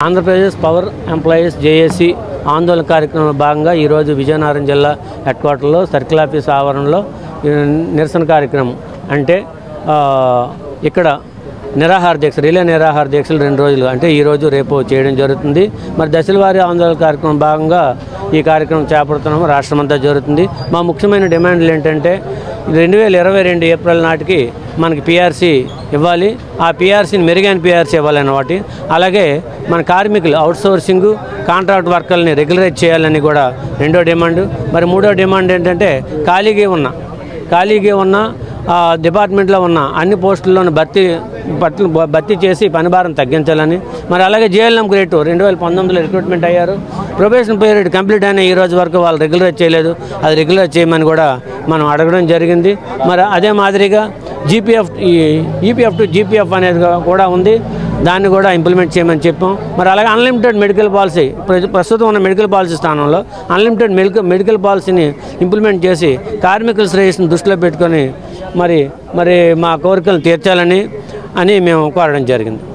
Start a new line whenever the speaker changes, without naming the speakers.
Andhra Pradesh power employees JAC ఆందోళన కార్యక్రమంలో భాగంగా ఈరోజు విజయనగరం జిల్లా హెడ్ క్వార్టర్లో సర్కిల్ ఆఫీస్ ఆవరణలో ఈ నిరసన కార్యక్రమం అంటే ఆ, ఇక్కడ నిరాహార దీక్ష రిలే నిరాహార దీక్షలు రెండు రోజులు అంటే ఈ రోజు రేపు చేయడం జరుగుతుంది మరి దశల వారీ ఆందోళన కార్యక్రమం భాగంగా ఈ కార్యక్రమం చేపడుతున్నాము రాష్ట్రమంతా జరుగుతుంది మా ముఖ్యమైన డిమాండ్లు ఏంటంటే రెండు వేల ఇరవై రెండు ఏప్రిల్ నాటికి మనకి పిఆర్సీ ఇవ్వాలి ఆ పిఆర్సీని మెరుగైన పిఆర్సీ ఇవ్వాలని వాటి అలాగే మన కార్మికులు అవుట్సోర్సింగ్ కాంట్రాక్ట్ వర్కర్ని రెగ్యులరైజ్ చేయాలని కూడా రెండో డిమాండ్ మరి మూడో డిమాండ్ ఏంటంటే ఖాళీగా ఉన్న ఖాళీగా ఉన్న ఆ, డిపార్ట్మెంట్లో ఉన్న అన్ని పోస్టుల్లోనూ భర్తీ భర్తీ భర్తీ చేసి పనిభారం తగ్గించాలని మరి అలాగే జేఎల్ఎం గ్రేట్ రెండు వేల పంతొమ్మిదిలో రిక్రూట్మెంట్ అయ్యారు ప్రొబేషన్ పీరియడ్ కంప్లీట్ అయిన ఈ రోజు వరకు వాళ్ళు రెగ్యులర్ చేయలేదు అది రెగ్యులర్ చేయమని కూడా మనం అడగడం జరిగింది మరి అదే మాదిరిగా జీపీఎఫ్ ఈపీఎఫ్ టు జీపీఎఫ్ అనేది కూడా ఉంది దాన్ని కూడా ఇంప్లిమెంట్ చేయమని చెప్పాం మరి అలాగే అన్లిమిటెడ్ మెడికల్ పాలసీ ప్ర- ప్రస్తుతం ఉన్న మెడికల్ పాలసీ స్థానంలో అన్లిమిటెడ్ మెడికల్ మెడికల్ పాలసీని ఇంప్లిమెంట్ చేసి కార్మికుల శ్రేయస్సును దృష్టిలో పెట్టుకొని మరి మరి మా కోరికలను తీర్చాలని అని మేము కోరడం జరిగింది